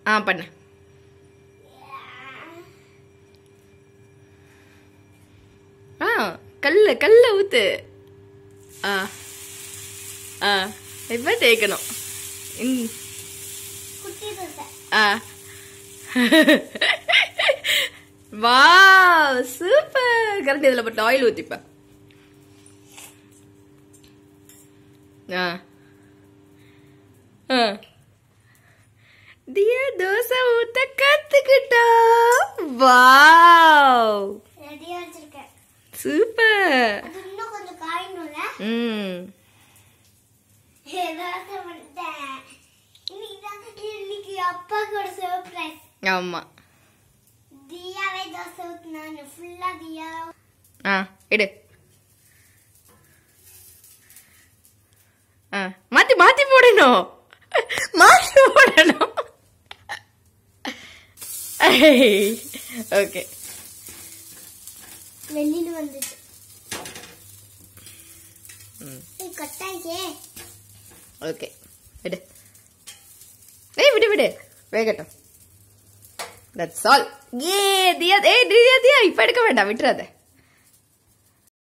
ஆ பண்ணு ஆ கல்ல கல்ல ஊத்து ஆ ஆ இப்போ தேய்க்கணும் ம் குட்டி தோசை ஆ வாவ் சூப்பர் கரெக்ட் இதில் போட்டு ஆயில் ஊற்றிப்ப ஆ ஆ தியா தோசை ஊத்த கத்துக்கிட்டா வாவ் ரெடியா வச்சிருக்கேன் சூப்பர் அது இன்னும் கொஞ்சம் காயணும்ல ம் ஏதாவது பண்ணிட்டேன் இன்னைக்கு தான் இன்னைக்கு அப்பாவுக்கு ஒரு சர்ப்ரைஸ் ஆமா தியாவே தோசை ஊத்துனாங்க ஃபுல்லா தியா ஆ எடு ஆ மாத்தி மாத்தி போடணும் மாத்தி போடணும் ஓகே வெளியில வந்துச்சு ம். ஏய், கொட்டாய்க்கே ஓகே விடு ஏய் விடு விடு வேகட்டும் தட்ஸ் ஆல் ஏ தியா ஏய் தியா தியா இப்ப எடுக்க வேண்டாம் விட்டுறாத